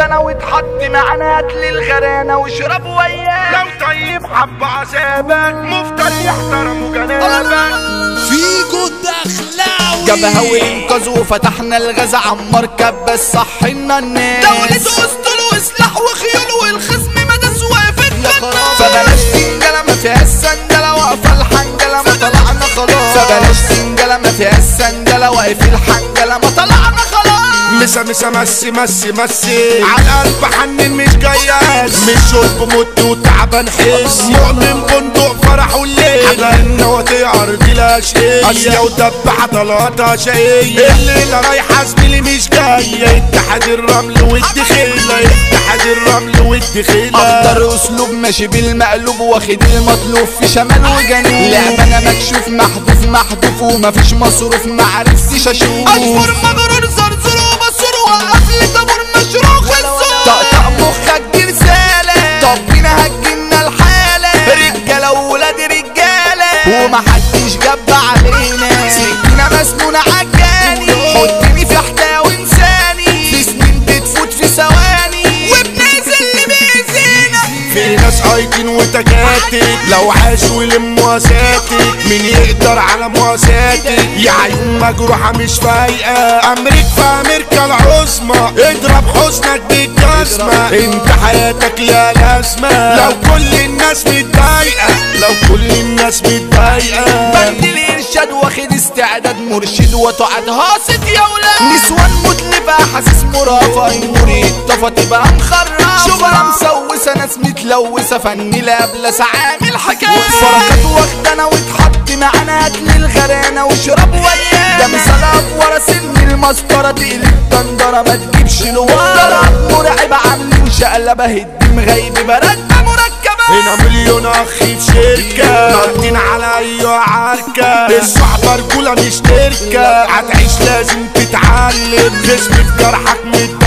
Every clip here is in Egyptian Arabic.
واختنا واتحط معانا هات لي الغرانة واشرب وياه لو طيب حب عذابك مفتر يحترموا جنابك فيجو الدخلاوي جبهة وانقاذ وفتحنا الغزة عمار كبس صحينا الناس دولة اسطول وسلاح وخيول والخصم مدى واقف فبلاش سنجلة ما فيهاش سندلة واقفة الحنجلة ما طلعنا خلاص فبلاش سنجلة ما فيهاش سندلة واقف الحنجلة ما طلعنا خلاص مسا مسا مسي مسي مسي على القلب حنن مش جياس مش شرب موت وتعبان حس مؤمن بندق فرح والليل حضرنا وتعرض الاشقية اسيا ودبح طلعتها شقية الليلة رايحة زميلي مش جاية اتحاد الرمل والدخيلة اتحاد الرمل والدخيلة اخضر اسلوب ماشي بالمقلوب واخد المطلوب في شمال وجنوب لعبنا مكشوف محذوف محذوف ومفيش مصروف معرفتش اشوف اشفر مغرور زرزر وبصر وقف لي طابور مشروع خلصان طقطق مخك دي رسالة طب بينا هتجينا الحالة رجالة وولاد رجالة ومحدش جاب علينا سكينة مسنونة عجاني حطني في حكاوي انساني في سنين بتفوت في ثواني وبننزل اللي بيأذينا في ناس قايدين وتكاتك لو عاش ولموا اساتك مين يقدر على مواساتك يا عيون مجروحة مش فايقة امريكا في امريكا العظمى اضرب حزنك بالجزمة انت حياتك لا لازمة لو كل الناس متضايقة لو كل الناس متضايقة بند الارشاد واخد استعداد مرشد وتقعد هاصد يا ولاد نسوان متلفة حاسس مرافة النور يطفى تبقى مخرفة شبرا مسوسة ناس متلوثة فن لابلس عامل حكاية فرقات واخدنا واتحط معانا اكل الغرانة واشرب وياه ده مثال ورا سن المسطرة تقلب دندرة ما تجيبش لورا مرعب عاملين شقلبة الدم غايب برد مركبة هنا مليون اخ في شركة ناطين على اي عركة الصحبة رجولة مش تركة هتعيش لازم تتعلم جسم في جرحك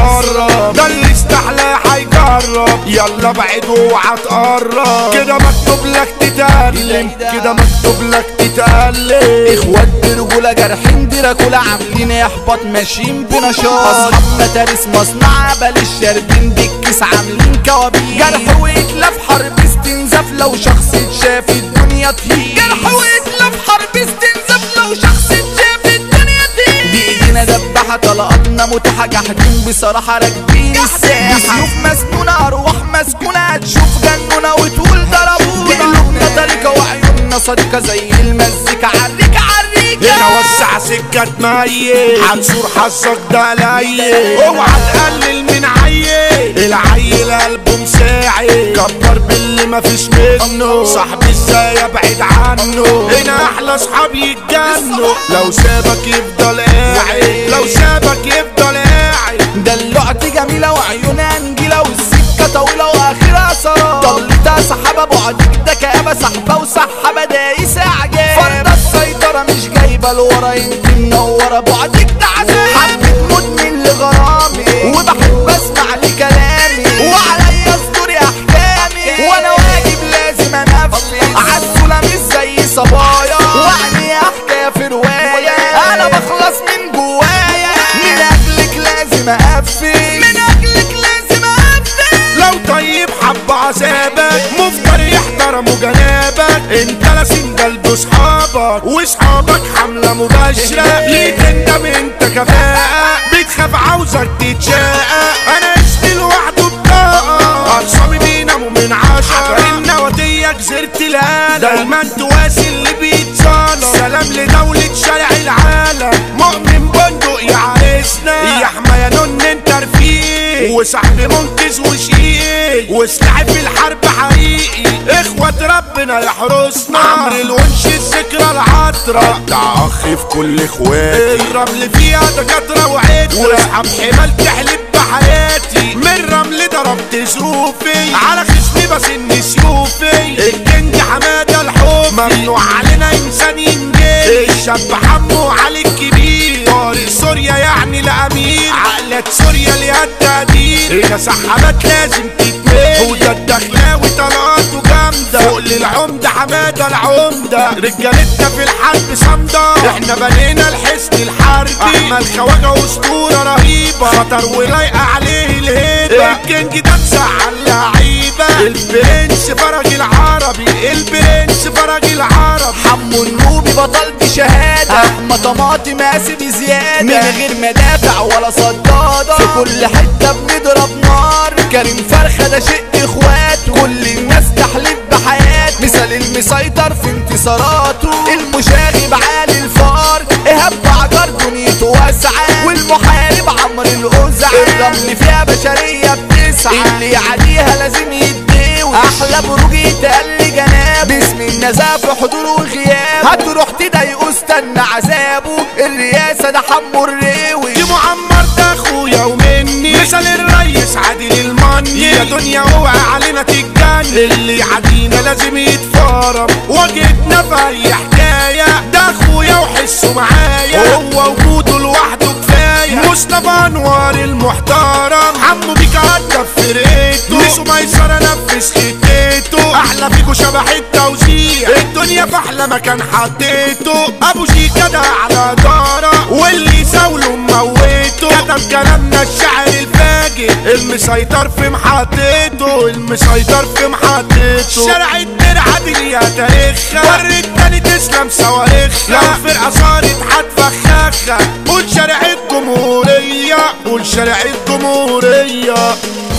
متدرب ده اللي استحلى هيجرب يلا بعد اوعى تقرب كده مكتوب لك تتألم كده مكتوب لك تتألم اخوات برجولة جارحين دراكولا عاملين احباط ماشيين بنشاط اصحاب مدارس مصنع بل الشاربين بالكيس عاملين كوابيس جرح واتلاف حرب استنزاف لو شخص اتشاف الدنيا تهيج جرح واتلاف حرب استنزاف لو شخص اتشاف الدنيا تهيج بايدينا دبحة طلقاتنا متاحة جاحدين بصراحة راكبين الساحة بسيوف مسنونة ارواح مسكونة هتشوف جنونة وتقول ضربونا قلوبنا طريقة وعيوننا صديقة زي المزيكا عريكة عريكة هنا وسع سكة ميت هنصور حظك ده قليل اوعى تقلل من عيل العيل قلبه مساعد كبر باللي مفيش منه صاحبي ازاي ابعد عنه هنا احلى اصحاب يتجنوا لو سابك يفضل قاعد لو سابك يفضل قاعد دلوعتي جميلة وعيونها نجيلة والسكة طويلة واخرها سراب طلتها سحابة بعدك ده كآبة سحبة وسحابة دايسة عجاب فرضة السيطرة مش جايبة لورا انت منورة بعدك ده عذاب حبة مدمن لغرامي وبحب اسمع لكلامي وعليا صدوري احكامي وانا واجب لازم انفذ عالسولة مش زي صبايا وعني احكي في رواية انا بخلص من جوايا من اجلك لازم اقفل من اجلك لازم اقفل لو طيب حب عذابك مفتر يحترموا جنابك انت لا سنجل بصحابك واصحابك حملة مباشرة ليه تندم انت كفاءة بتخاف عاوزك تتشاقى انا اسمي لوحده بطاقة اقسامي بيناموا من عشرة النواتية جزيرة الهالة دايما تواسي اللي بيتصالح سلام لدولة شارع العالم مؤمن بندق يعرسنا يا حما يا نن انت رفيق وصاحبي منقذ وشقيق وسلاحي في الحرب حقيقي اخوة ربنا يحرسنا عمرو الونش الذكرى العطرة بتاع اخ في كل اخواتي الرمل فيها دكاترة وعترة واصحاب حمال تحلب بحياتي من رمل ضربت سوفي على خصمي بسن سيوفي الكنج حمادة الحب ممنوع علينا انسان ينجلي الشاب حمو علي الكبير طارق سوريا يعني الامير عقلة سوريا ليها التقدير هنا سحبات لازم تتميل وده الدخلاوي طلعاته جامدة فوق للعمدة حمادة العمدة رجالتنا في الحرب صامدة احنا بنينا الحصن الحربي احمد خواجة اسطورة رهيبة خطر ولايقة عليه الهيبة الكينج ده مسعل لعيبة البرنس فرج العربي البرنس فرج العربي حمو النوبي بطل بشهادة احمد طماطم ماسي بزيادة من غير مدافع ولا صدادة في كل حتة بنضرب نار كريم فرخة ده شق اخوات كل الناس تحلف بحياته مثال المسيطر في انتصاراته المشاغب عالي الفار ايهاب بعجر دنيته واسعة والمحارب عمرو القزع الرمل فيها بشرية بتسعى اللي يعديها لازم يتداوي احلى بروج يتقل جناب باسم النزاف حضور وغياب هتروح تضايقه استنى عذابه الرئاسة ده حمو الريوي دي معمر ده اخويا ومني مثل الريس عادل المني يا دنيا اوعى علينا تتجن اللي يعدينا لازم يتفارم واجهتنا في اي حكايه ده اخويا وحسه معايا هو وجوده لوحده كفايه مصطفى انوار المحترم عمو بيك عدى في فرقته نسوا ميسره نفذ خطته احلى فيكو شبح التوزيع الدنيا في احلى مكان حطيته ابو شيكا ده على دارة واللي ساوله موته كتب كلامنا الشاعر الفاجر المسيطر في محطته المسيطر في محطته شارع الدرع عادل يا تاريخها ور التاني تسلم صواريخها لو فرقة صارت هتفخخها قول شارع الجمهورية قول شارع الجمهورية